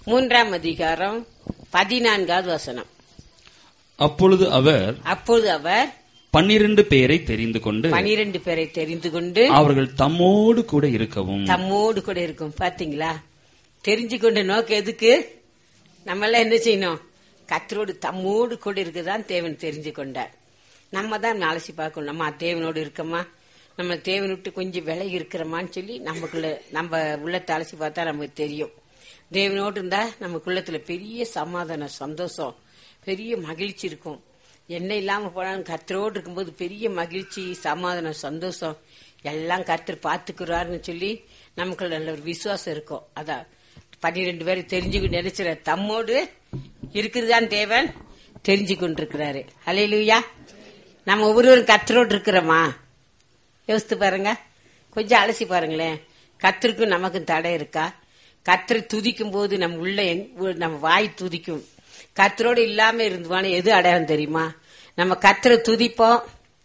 மூன்றாம் அதிகாரம் பதினான்காவது வசனம் அப்பொழுது அவர் அப்பொழுது அவர் பன்னிரண்டு பேரை தெரிந்து கொண்டு பனிரெண்டு பேரை தெரிந்து கொண்டு அவர்கள் தம்மோடு கூட இருக்கவும் தம்மோடு கூட இருக்கும் பாத்தீங்களா தெரிஞ்சு கொண்ட நோக்கம் எதுக்கு நம்ம எல்லாம் என்ன செய்யணும் கத்தரோடு தம்மோடு கூட இருக்குதான் தேவன் தெரிஞ்சு கொண்டார் நம்ம தான் அலசி பார்க்கணும் நம்ம தேவனோடு இருக்கோமா நம்ம தேவன் விட்டு கொஞ்சம் விலகி இருக்கிறோமான்னு சொல்லி நமக்குள்ள நம்ம உள்ளத்தை அலசி பார்த்தா நமக்கு தெரியும் தேவனோடு இருந்தா நமக்குள்ளத்துல பெரிய சமாதானம் சந்தோஷம் பெரிய மகிழ்ச்சி இருக்கும் என்ன இல்லாம போனாலும் கர்த்தரோடு இருக்கும்போது பெரிய மகிழ்ச்சி சமாதானம் சந்தோஷம் எல்லாம் கர்த்தர் பாத்துக்கிறாருன்னு சொல்லி நமக்குள்ள நல்ல ஒரு விசுவாசம் இருக்கும் அதான் பன்னிரெண்டு பேரை தெரிஞ்சுக்கிட்டு நினைச்சிட தம்மோடு இருக்குதுதான் தேவன் தெரிஞ்சு கொண்டிருக்கிறாரு ஹalleluya நம்ம ஒவ்வொருவரும் கர்த்தரோடு இருக்கிறோமா யோசித்து பாருங்க கொஞ்சம் அலசி பாருங்களேன் கத்தருக்கும் நமக்கும் தடை இருக்கா கத்தரை துதிக்கும் போது நம்ம உள்ள எங்க- நம்ம வாய் துதிக்கும் கத்தரோடு இல்லாம இருந்துவானே எது அடையாளம் தெரியுமா நம்ம கத்தரை துதிப்போம்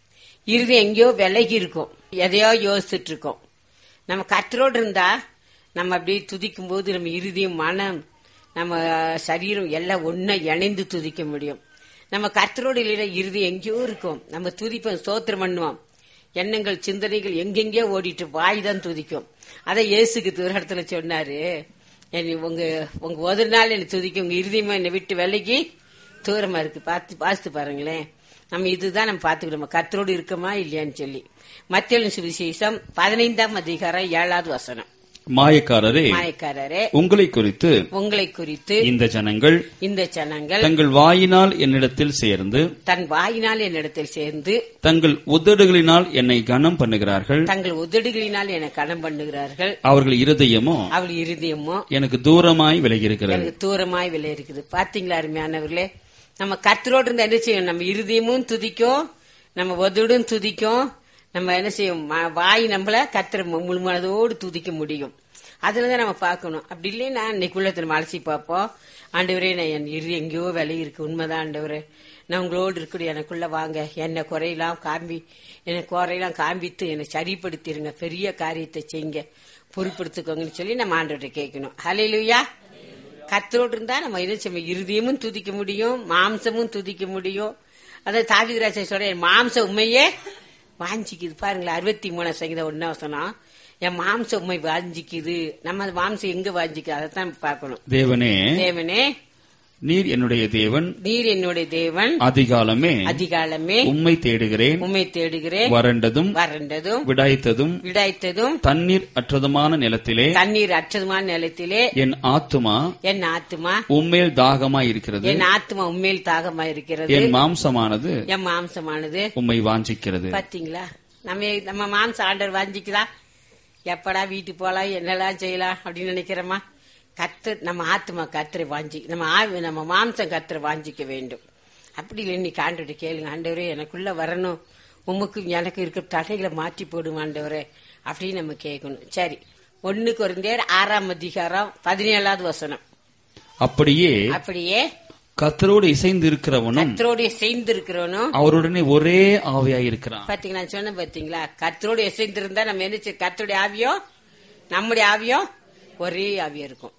இறுதி எங்கேயோ விலகி இருக்கும் எதையோ யோசிச்சுட்டு இருக்கோம் நம்ம கத்தரோடு இருந்தா நம்ம அப்படியே துதிக்கும் போது நம்ம இறுதியும் மனம் நம்ம சரீரம் எல்லாம் ஒன்னா இணைந்து துதிக்க முடியும் நம்ம கர்த்தரோடு இல்லைன்னா இறுதி எங்கேயோ இருக்கும் நம்ம துதிப்போம் ஸ்தோத்திரம் பண்ணுவோம் எண்ணங்கள் சிந்தனைகள் எங்கெங்கேயோ ஓடிட்டு வாய் தான் துதிக்கும் அதை இயேசுக்கு ஒரு இடத்துல சொன்னாரு என்னை உங்க உங்க ஒரு நாள் என்னை துதிக்கும் உங்க இறுதியமா என்னை விட்டு விலகி தூரமா இருக்கு பார்த்து பார்த்து பாருங்களேன் நம்ம இதுதான் நம்ம பார்த்துக்கணும் நம்ம கர்த்தரோடு இருக்கமா இல்லையான்னு சொல்லி மத்திய சுவிசேஷம் பதினைந்தாம் அதிகாரம் ஏழாவது வசனம் மாயக்காரரே மாயக்காரரே உங்களை குறித்து உங்களை குறித்து இந்த ஜனங்கள் இந்த ஜனங்கள் தங்கள் வாயினால் என்னிடத்தில் சேர்ந்து தன் வாயினால் என்னிடத்தில் சேர்ந்து தங்கள் உதடுகளினால் என்னை கனம் பண்ணுகிறார்கள் தங்கள் உதடுகளினால் என கடன் பண்ணுகிறார்கள் அவர்கள் இருதயமோ அவள் இருதயமோ எனக்கு தூரமாய் விலகியிருக்கிறது எனக்கு தூரமாய் விலை இருக்குது பாத்தீங்களா அருமையானவர்களே நம்ம கர்த்தரோடு இருந்தா என்ன செய்யும் நம்ம இருதயமும் துதிக்கும் நம்ம உதடும் துதிக்கும் நம்ம என்ன செய்யும் ம- வாய் நம்மள கத்திர முழு மனதோடு துதிக்க முடியும் அதுலதான் நம்ம பார்க்கணும் அப்படி இல்லைன்னா இன்னைக்கு உள்ளத்துல நம்ம அலசி பார்ப்போம் ஆண்டவரே நான் என் இரு எங்கேயோ விலை இருக்கு உண்மைதான் ஆண்டவரே நான் உங்களோடு இருக்கக்கூடிய எனக்குள்ள வாங்க என்ன குறையெல்லாம் காம்பி எனக்கு குறையெல்லாம் காண்பித்து என்னை சரிப்படுத்திடுங்க பெரிய காரியத்தை செய்யுங்க பொறுப்படுத்திக்கோங்கன்னு சொல்லி நம்ம ஆண்டவர்கிட்ட கேட்கணும் ஹalleluya கத்தரோடு இருந்தா நம்ம என்ன செய்ய இருதயமும் துதிக்க முடியும் மாம்சமும் துதிக்க முடியும் அதாவது தாவிதராஜை சொல்ற என் மாம்ச உண்மையே வாஞ்சிக்குது பாருங்களேன் அறுபத்தி மூணு சங்கீதம் ஒன்னா சொன்னா என் மாம்ச உண்மை வாஞ்சிக்குது நம்ம அந்த மாம்சம் எங்க வாஞ்சிக்குது அதைத்தான் பார்க்கணும் தேவனே தேவனே நீர் என்னுடைய தேவன் நீர் என்னுடைய தேவன் அதிகாலமே அதிகாலமே உம்மை தேடுகிறேன் உண்மை தேடுகிறேன் வறண்டதும் வறண்டதும் விடாய்த்ததும் விடாய்த்ததும் தண்ணீர் அற்றதுமான நிலத்திலே தண்ணீர் அற்றதுமான நிலத்திலே என் ஆத்துமா என் ஆத்துமா உம்மேல் தாகமாய் இருக்கிறது என் ஆத்துமா உண்மையில் தாகமா இருக்கிறது என் மாம்சமானது என் மாம்சமானது உம்மை வாஞ்சிக்கிறது பாத்தீங்களா நம்ம நம்ம மாம்ச ஆண்டர் வாஞ்சிக்குதா எப்படா வீட்டுக்கு போலாம் என்னெல்லாம் செய்யலாம் அப்படின்னு நினைக்கிறோமா கத்து நம்ம ஆத்மா கத்திரை வாஞ்சி நம்ம ஆவி நம்ம மாம்சம் கத்திரை வாஞ்சிக்க வேண்டும் அப்படி இல்லை இன்னைக்கு ஆண்டவரை கேளுங்க ஆண்டவரே எனக்குள்ள வரணும் உமக்கு எனக்கு இருக்கிற தடைகளை மாற்றி போடும் ஆண்டவரே அப்படின்னு நம்ம கேட்கணும் சரி ஒண்ணு குறைந்தேர் ஆறாம் அதிகாரம் பதினேழாவது வசனம் அப்படியே அப்படியே கத்தரோடு இசைந்து இருக்கிறவனும் கத்தரோடைய சேர்ந்து இருக்கிறவனும் அவருடனே ஒரே ஆவியாய் இருக்கிறான் பாத்தீங்களா நான் சொன்னேன் பாத்தீங்களா கத்தரோடு இசைந்திருந்தா நம்ம என்ன செய்ய- கர்த்தருடைய ஆவியோ நம்முடைய ஆவியோ ஒரே ஆவியா இருக்கும்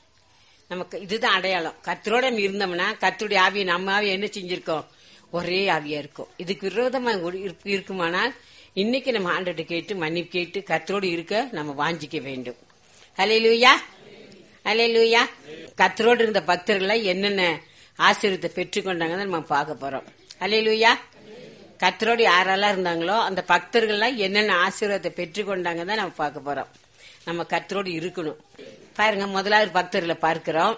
நமக்கு இதுதான் அடையாளம் கத்தரோட நம்ம இருந்தோம்னா கத்தருடைய ஆவியை நம்ம ஆவியை என்ன செஞ்சிருக்கோம் ஒரே ஆவியா இருக்கும் இதுக்கு விரோதமா ஒரு- இருப்பு- இருக்குமானால் இன்னைக்கு நம்ம ஆண்டோட கேட்டு மன்னிப்பு கேட்டு கத்தரோடு இருக்க நம்ம வாஞ்சிக்க வேண்டும் ஹalleluya ஹalleluya கத்தரோடு இருந்த பக்தர்களை என்னென்ன ஆசீர்வாதத்தை பெற்றுக்கொண்டாங்கன்னு நம்ம பார்க்க போறோம் ஹalleluya கத்தரோடு யாரெல்லாம் இருந்தாங்களோ அந்த பக்தர்கள்லாம் என்னென்ன ஆசீர்வாதத்தை பெற்றுக்கொண்டாங்க தான் நம்ம பார்க்க போறோம் நம்ம கத்தரோடு இருக்கணும் பாருங்க முதலாவது பக்தர்களை பார்க்கிறோம்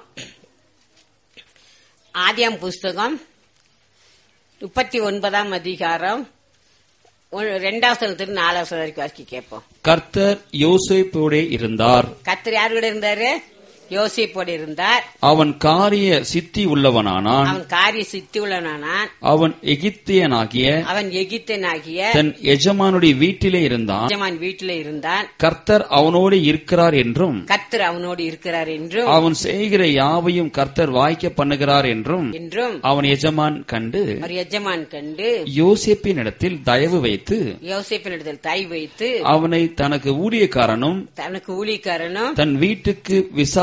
ஆதியாம் புஸ்தகம் முப்பத்தி ஒன்பதாம் அதிகாரம் ஒ- ரெண்டாவது நாலாவது வரைக்கும் வரைக்கும் கேட்போம் கர்த்தர் யோசேப்போடே இருந்தார் கத்தர் யார் கூட இருந்தாரு யோசிப்போடு இருந்தார் அவன் காரிய சித்தி உள்ளவனானான் அவன் காரிய சித்தி உள்ளவனானான் அவன் எகிப்தியனாகிய அவன் எகிப்தனாகிய தன் எஜமானுடைய வீட்டிலே இருந்தான் எஜமான் வீட்டிலே இருந்தான் கர்த்தர் அவனோடு இருக்கிறார் என்றும் கத்தர் அவனோடு இருக்கிறார் என்றும் அவன் செய்கிற யாவையும் கர்த்தர் வாய்க்க பண்ணுகிறார் என்றும் என்றும் அவன் எஜமான் கண்டு ஒரு எஜமான் கண்டு யோசேப்பின் இடத்தில் தயவு வைத்து யோசிப்பினிடத்தில் தாய் வைத்து அவனை தனக்கு ஊழியக்காரனும் தனக்கு ஊழிக்காரனும் தன் வீட்டுக்கு விசா